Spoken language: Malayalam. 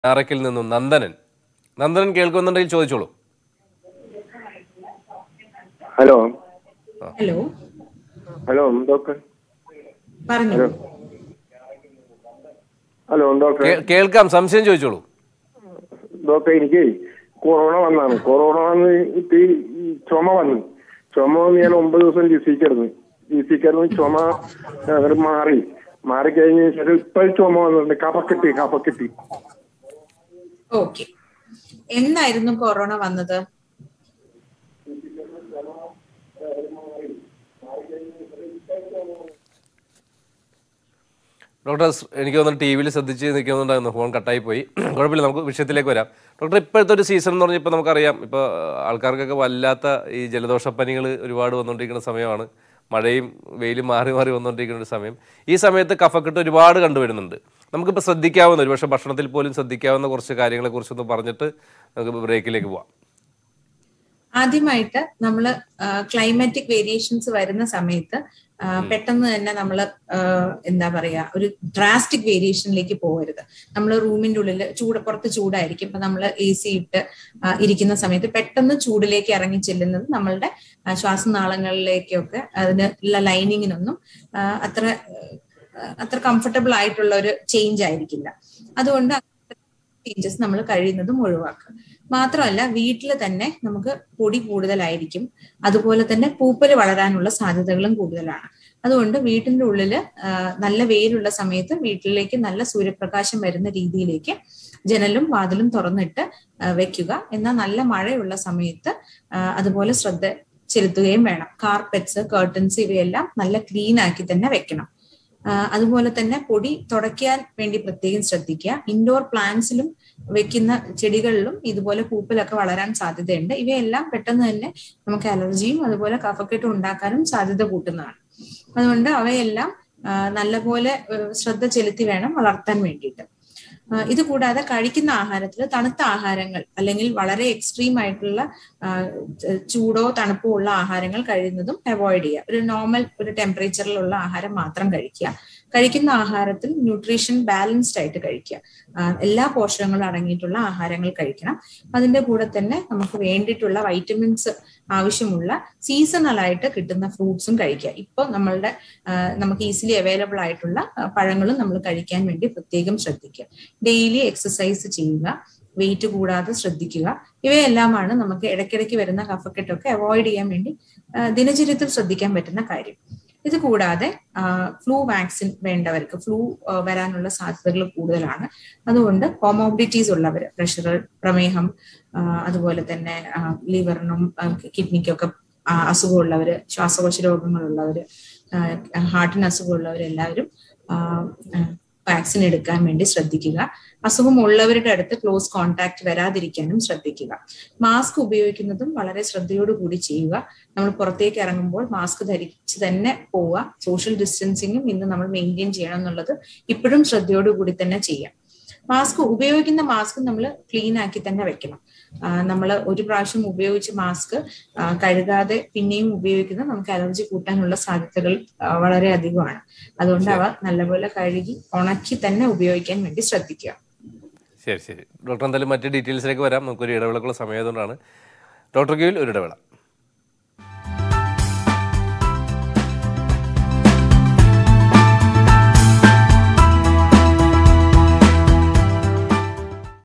ഞാറക്കിൽ നിന്നും നന്ദനൻ നന്ദനൻ കേൾക്കുന്നുണ്ടെങ്കിൽ ചോദിച്ചോളൂ ഹലോ ഹലോ ഹലോ ഡോക്ടർ പറഞ്ഞു ഹലോ ഹലോ ഡോക്ടർ കേ- കേൾക്കാം സംശയം ചോദിച്ചോളൂ ഡോക്ടർ എനിക്ക് കൊറോണ വന്നാണ് കൊറോണ വന്ന് ഇപ്പൊ ഈ ഈ ചുമ വന്നു ചുമ വന്ന് ഞാൻ ഒമ്പത് ദിവസം ജി സി കിടന്നു ജി സി കിടന്ന് ചുമ അങ്ങോട്ട് മാറി മാറിക്കഴിഞ്ഞ ശേഷം ഇപ്പൊ ചുമ വന്നിട്ടുണ്ട് കഫക്കെട്ടി കഫക്കെട്ടി ഓക്കെ എന്നായിരുന്നു കൊറോണ വന്നത് ഡോക്ടർ സ് എനിക്ക് തോന്നുന്നു ടി വിയിൽ ശ്രദ്ധിച്ച് നിൽക്കുന്നുണ്ടായിരുന്നു ഫോൺ കട്ടായി പോയി കുഴപ്പമില്ല നമുക്ക് വിഷയത്തിലേക്ക് വരാം ഡോക്ടർ ഇപ്പോഴത്തെ ഒരു സീസൺ എന്ന് പറഞ്ഞാൽ ഇപ്പോൾ നമുക്കറിയാം ഇപ്പോൾ ആൾക്കാർക്കൊക്കെ വല്ലാത്ത ഈ ജലദോഷപ്പനികൾ ഒരുപാട് വന്നുകൊണ്ടിരിക്കുന്ന സമയമാണ് മഴയും വെയിലും മാറി മാറി വന്നുകൊണ്ടിരിക്കുന്ന ഒരു സമയം ഈ സമയത്ത് കഫക്കെട്ട് ഒരുപാട് കണ്ടുവരുന്നുണ്ട് നമുക്കിപ്പോൾ ശ്രദ്ധിക്കാവുന്ന ഒരുപക്ഷെ ഭക്ഷണത്തിൽ പോലും ശ്രദ്ധിക്കാവുന്ന കുറച്ച് കാര്യങ്ങളെക്കുറിച്ചൊന്ന് പറഞ്ഞിട്ട് നമുക്ക് ബ്രേക്കിലേക്ക് പോവാം ആദ്യമായിട്ട് നമ്മൾ ക്ലൈമാറ്റിക് വേരിയേഷൻസ് വരുന്ന സമയത്ത് ആ, പെട്ടെന്ന് തന്നെ നമ്മൾ എന്താ പറയാ ഒരു ഡ്രാസ്റ്റിക് വേരിയേഷനിലേക്ക് പോകരുത് നമ്മൾ റൂമിന്റെ ഉള്ളിൽ ചൂട് പുറത്ത് ചൂടായിരിക്കും ഇപ്പൊ നമ്മൾ എ സി ഇട്ട് ആ, ഇരിക്കുന്ന സമയത്ത് പെട്ടെന്ന് ചൂടിലേക്ക് ഇറങ്ങി ചെല്ലുന്നത് നമ്മളുടെ ആ, ശ്വാസനാളങ്ങളിലേക്കൊക്കെ അതിന് ഉള്ള ലൈനിങ്ങിനൊന്നും ആ, അത്ര ആ, അത്ര കംഫർട്ടബിൾ ആയിട്ടുള്ള ഒരു ചേഞ്ച് ആയിരിക്കില്ല അതുകൊണ്ട് ചേഞ്ചസ് നമ്മൾ കഴിയുന്നതും ഒഴിവാക്കുക മാത്രമല്ല വീട്ടിൽ തന്നെ നമുക്ക് പൊടി കൂടുതലായിരിക്കും അതുപോലെ തന്നെ പൂപ്പല് വളരാനുള്ള സാധ്യതകളും കൂടുതലാണ് അതുകൊണ്ട് വീട്ടിന്റെ ഉള്ളിൽ നല്ല വെയിലുള്ള സമയത്ത് വീട്ടിലേക്ക് നല്ല സൂര്യപ്രകാശം വരുന്ന രീതിയിലേക്ക് ജനലും വാതിലും തുറന്നിട്ട് ആ, വെക്കുക എന്നാൽ നല്ല മഴയുള്ള സമയത്ത് ആ, അതുപോലെ ശ്രദ്ധ ചെലുത്തുകയും വേണം കാർപ്പറ്റ്സ് കേർട്ടൻസ് ഇവയെല്ലാം നല്ല ക്ലീൻ ആക്കി തന്നെ വെക്കണം ആ, അതുപോലെ തന്നെ പൊടി തുടയ്ക്കാൻ വേണ്ടി പ്രത്യേകം ശ്രദ്ധിക്കുക ഇൻഡോർ പ്ലാന്റ്സിലും വെക്കുന്ന ചെടികളിലും ഇതുപോലെ പൂപ്പലൊക്കെ വളരാൻ സാധ്യതയുണ്ട് ഇവയെല്ലാം പെട്ടെന്ന് തന്നെ നമുക്ക് അലർജിയും അതുപോലെ കഫക്കെട്ടും ഉണ്ടാക്കാനും സാധ്യത കൂട്ടുന്നതാണ് അതുകൊണ്ട് അവയെല്ലാം ആ, നല്ലപോലെ ഏഹ്, ശ്രദ്ധ ചെലുത്തി വേണം വളർത്താൻ വേണ്ടിയിട്ട് ആ, ഇത് കൂടാതെ കഴിക്കുന്ന ആഹാരത്തിൽ തണുത്ത ആഹാരങ്ങൾ അല്ലെങ്കിൽ വളരെ എക്സ്ട്രീം ആയിട്ടുള്ള ആ, ച- ചൂടോ തണുപ്പോ ഉള്ള ആഹാരങ്ങൾ കഴിയുന്നതും അവോയ്ഡ് ചെയ്യുക ഒരു നോർമൽ ഒരു ടെമ്പറേച്ചറിലുള്ള ആഹാരം മാത്രം കഴിക്കുക കഴിക്കുന്ന ആഹാരത്തിൽ ന്യൂട്രീഷൻ ബാലൻസ്ഡ് ആയിട്ട് കഴിക്കുക ആ, എല്ലാ പോഷകങ്ങളും അടങ്ങിയിട്ടുള്ള ആഹാരങ്ങൾ കഴിക്കണം അതിന്റെ കൂടെ തന്നെ നമുക്ക് വേണ്ടിയിട്ടുള്ള വൈറ്റമിൻസ് ആവശ്യമുള്ള സീസണൽ ആയിട്ട് കിട്ടുന്ന ഫ്രൂട്ട്സും കഴിക്കുക ഇപ്പോൾ നമ്മളുടെ ആ, നമുക്ക് ഈസിലി അവൈലബിൾ ആയിട്ടുള്ള ആ, പഴങ്ങളും നമ്മൾ കഴിക്കാൻ വേണ്ടി പ്രത്യേകം ശ്രദ്ധിക്കുക ഡെയിലി എക്സസൈസ് ചെയ്യുക വെയിറ്റ് കൂടാതെ ശ്രദ്ധിക്കുക ഇവയെല്ലാമാണ് നമുക്ക് ഇടയ്ക്കിടയ്ക്ക് വരുന്ന കഫക്കെട്ടൊക്കെ അവോയ്ഡ് ചെയ്യാൻ വേണ്ടി ആ, ദിനചര്യത്തിൽ ശ്രദ്ധിക്കാൻ പറ്റുന്ന കാര്യം ഇത് കൂടാതെ ഫ്ലൂ വാക്സിൻ വേണ്ടവർക്ക് ഫ്ലൂ വരാനുള്ള സാധ്യതകൾ കൂടുതലാണ് അതുകൊണ്ട് കോമോബിലിറ്റീസ് ഉള്ളവർ പ്രഷർ പ്രമേഹം ആ, അതുപോലെ തന്നെ ലിവറിനും കിഡ്നിക്കും ഒക്കെ അസുഖമുള്ളവര് ശ്വാസകോശ രോഗങ്ങളുള്ളവര് ഹാർട്ടിന് അസുഖമുള്ളവരെല്ലാവരും വാക്സിൻ എടുക്കാൻ വേണ്ടി ശ്രദ്ധിക്കുക അസുഖമുള്ളവരുടെ അടുത്ത് ക്ലോസ് കോൺടാക്ട് വരാതിരിക്കാനും ശ്രദ്ധിക്കുക മാസ്ക് ഉപയോഗിക്കുന്നതും വളരെ ശ്രദ്ധയോടുകൂടി ചെയ്യുക നമ്മൾ പുറത്തേക്ക് ഇറങ്ങുമ്പോൾ മാസ്ക് ധരിച്ച് തന്നെ പോവുക സോഷ്യൽ ഡിസ്റ്റൻസിങ്ങും ഇന്ന് നമ്മൾ മെയിൻറ്റെയിൻ ചെയ്യണം എന്നുള്ളത് ഇപ്പോഴും ശ്രദ്ധയോടുകൂടി തന്നെ ചെയ്യാം മാസ്ക് ഉപയോഗിക്കുന്ന മാസ്ക് നമ്മൾ ക്ലീൻ ആക്കി തന്നെ വെക്കണം നമ്മൾ ഒരു പ്രാവശ്യം ഉപയോഗിച്ച് മാസ്ക് കഴുകാതെ പിന്നെയും ഉപയോഗിക്കുന്നത് നമുക്ക് അലർജി കൂട്ടാനുള്ള സാധ്യതകൾ ആ, വളരെ അധികമാണ് അതുകൊണ്ട് അവ നല്ലപോലെ കഴുകി ഉണക്കി തന്നെ ഉപയോഗിക്കാൻ വേണ്ടി ശ്രദ്ധിക്കുക ശരി ശരി ഡോക്ടർ എന്തായാലും മറ്റ് ഡീറ്റെയിൽസിലേക്ക് വരാം നമുക്കൊരു ഇടവേളക്കുള്ള സമയമായതുകൊണ്ടാണ് ഡോക്ടർ കീഴിൽ ഒരു ഇടവേള